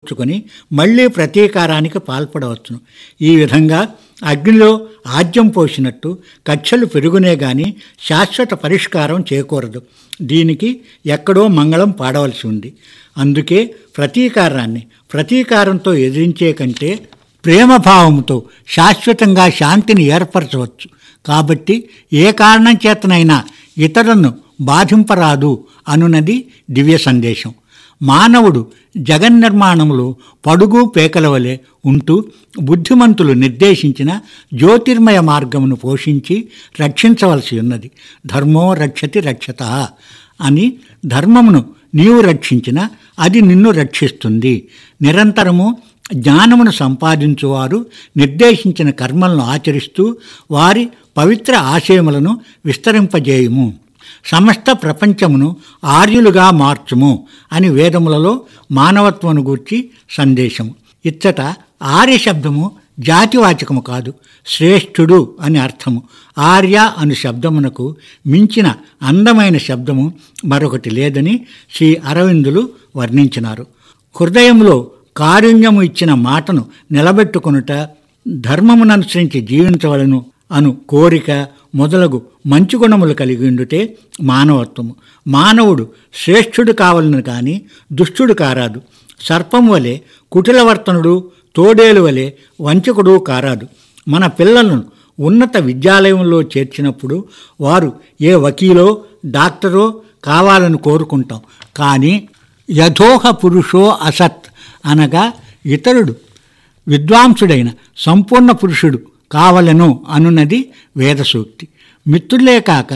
చుకొని మళ్ళీ ప్రతీకారానికి పాల్పడవచ్చును ఈ విధంగా అగ్నిలో ఆజ్యం పోసినట్టు కక్షలు పెరుగునే గాని శాశ్వత పరిష్కారం చేకూరదు దీనికి ఎక్కడో మంగళం పాడవలసి ఉంది అందుకే ప్రతీకారాన్ని ప్రతీకారంతో ఎదిరించే కంటే ప్రేమభావంతో శాశ్వతంగా శాంతిని ఏర్పరచవచ్చు కాబట్టి ఏ కారణం చేతనైనా ఇతరులను బాధింపరాదు అనున్నది దివ్య సందేశం మానవుడు జగన్నిర్మాణములో పడుగు పేకల వలె ఉంటూ బుద్ధిమంతులు నిర్దేశించిన జ్యోతిర్మయ మార్గమును పోషించి రక్షించవలసి ఉన్నది ధర్మో రక్షతి రక్షత అని ధర్మమును నీవు రక్షించిన అది నిన్ను రక్షిస్తుంది నిరంతరము జ్ఞానమును సంపాదించువారు నిర్దేశించిన కర్మలను ఆచరిస్తూ వారి పవిత్ర ఆశయములను విస్తరింపజేయుము సమస్త ప్రపంచమును ఆర్యులుగా మార్చుము అని వేదములలో మానవత్వను గూర్చి సందేశము ఇచ్చట ఆర్య శబ్దము జాతివాచకము కాదు శ్రేష్ఠుడు అని అర్థము ఆర్య అను శబ్దమునకు మించిన అందమైన శబ్దము మరొకటి లేదని శ్రీ అరవిందులు వర్ణించినారు హృదయంలో కారుణ్యము ఇచ్చిన మాటను నిలబెట్టుకొనుట ధర్మముననుసరించి జీవించవలను అను కోరిక మొదలగు మంచి గుణములు కలిగి ఉండుటే మానవత్వము మానవుడు శ్రేష్ఠుడు కావాలని కానీ దుష్టుడు కారాదు సర్పం వలె కుటిలవర్తనుడు తోడేలు వలె వంచకుడు కారాదు మన పిల్లలను ఉన్నత విద్యాలయంలో చేర్చినప్పుడు వారు ఏ వకీలో డాక్టరో కావాలని కోరుకుంటాం కానీ యథోహ పురుషో అసత్ అనగా ఇతరుడు విద్వాంసుడైన సంపూర్ణ పురుషుడు కావలను అనున్నది వేదసూక్తి మిత్రులే కాక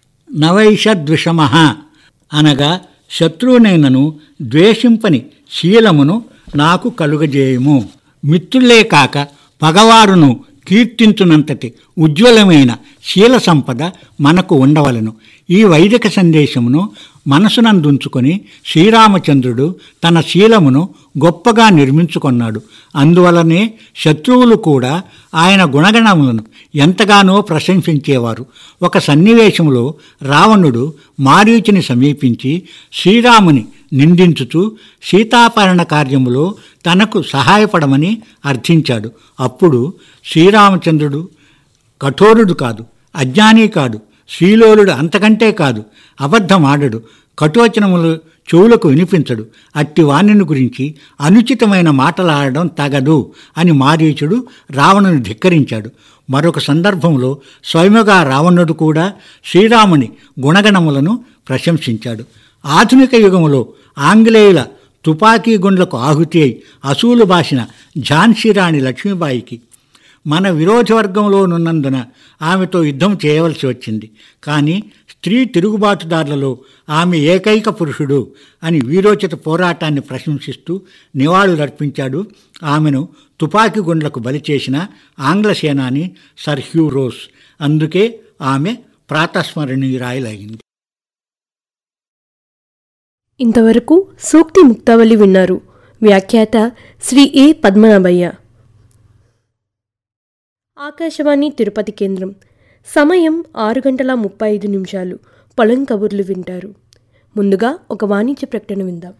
నవైషద్విషమ అనగా శత్రువునైనను ద్వేషింపని శీలమును నాకు కలుగజేయము మిత్రులే కాక పగవారును కీర్తించునంతటి ఉజ్వలమైన శీల సంపద మనకు ఉండవలను ఈ వైదిక సందేశమును మనసునందుంచుకొని శ్రీరామచంద్రుడు తన శీలమును గొప్పగా నిర్మించుకున్నాడు అందువలనే శత్రువులు కూడా ఆయన గుణగణములను ఎంతగానో ప్రశంసించేవారు ఒక సన్నివేశంలో రావణుడు మారీచుని సమీపించి శ్రీరాముని నిందించుతూ సీతాపరణ కార్యములో తనకు సహాయపడమని అర్థించాడు అప్పుడు శ్రీరామచంద్రుడు కఠోరుడు కాదు అజ్ఞాని కాదు శ్రీలోలుడు అంతకంటే కాదు అబద్ధమాడడు కఠోచనములు చెవులకు వినిపించడు అట్టి వాణిని గురించి అనుచితమైన మాటలాడడం తగదు అని మారీచుడు రావణుని ధిక్కరించాడు మరొక సందర్భంలో స్వయముగా రావణుడు కూడా శ్రీరాముని గుణగణములను ప్రశంసించాడు ఆధునిక యుగములో ఆంగ్లేయుల తుపాకీ గుండ్లకు ఆహుతి అయి అసూలు బాసిన ఝాన్సీరాణి లక్ష్మీబాయికి మన విరోధవర్గంలోనున్నందున ఆమెతో యుద్ధం చేయవలసి వచ్చింది కానీ స్త్రీ తిరుగుబాటుదారులలో ఆమె ఏకైక పురుషుడు అని వీరోచిత పోరాటాన్ని ప్రశంసిస్తూ నివాళులర్పించాడు ఆమెను తుపాకీ గుండ్లకు బలి చేసిన ఆంగ్ల సేనాని సర్ హ్యూ రోస్ అందుకే ఆమె ప్రాతస్మరణీయురాయలైంది ఇంతవరకు సూక్తి ముక్తావళి విన్నారు వ్యాఖ్యాత శ్రీ ఏ పద్మనాభయ్య ఆకాశవాణి తిరుపతి కేంద్రం సమయం ఆరు గంటల ముప్పై ఐదు నిమిషాలు పొలం కబుర్లు వింటారు ముందుగా ఒక వాణిజ్య ప్రకటన విందాం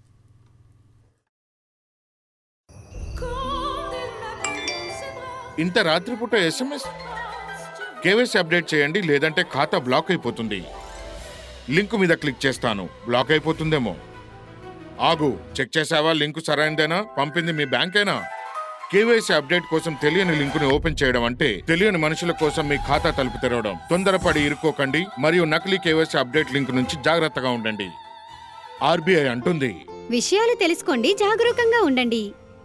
ఇంత రాత్రిపూట ఎస్ఎంఎస్ కేవైసీ అప్డేట్ చేయండి లేదంటే ఖాతా బ్లాక్ అయిపోతుంది లింక్ మీద క్లిక్ చేస్తాను బ్లాక్ అయిపోతుందేమో ఆగు చెక్ చేసావా లింక్ సరైనదేనా పంపింది మీ బ్యాంకేనా కేవైసీ అప్డేట్ కోసం తెలియని లింకుని ఓపెన్ చేయడం అంటే తెలియని మనుషుల కోసం మీ ఖాతా తలుపు తెరవడం తొందరపడి ఇరుక్కోకండి మరియు నకిలీ కేవైసీ అప్డేట్ లింక్ నుంచి జాగ్రత్తగా ఉండండి ఆర్బీఐ అంటుంది విషయాలు తెలుసుకోండి జాగరూకంగా ఉండండి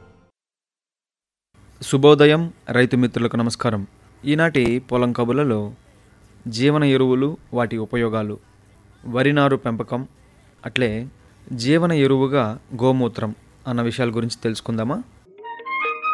శుభోదయం రైతు మిత్రులకు నమస్కారం ఈనాటి పొలం కబులలో జీవన ఎరువులు వాటి ఉపయోగాలు వరి నారు పెంపకం అట్లే జీవన ఎరువుగా గోమూత్రం అన్న విషయాల గురించి తెలుసుకుందామా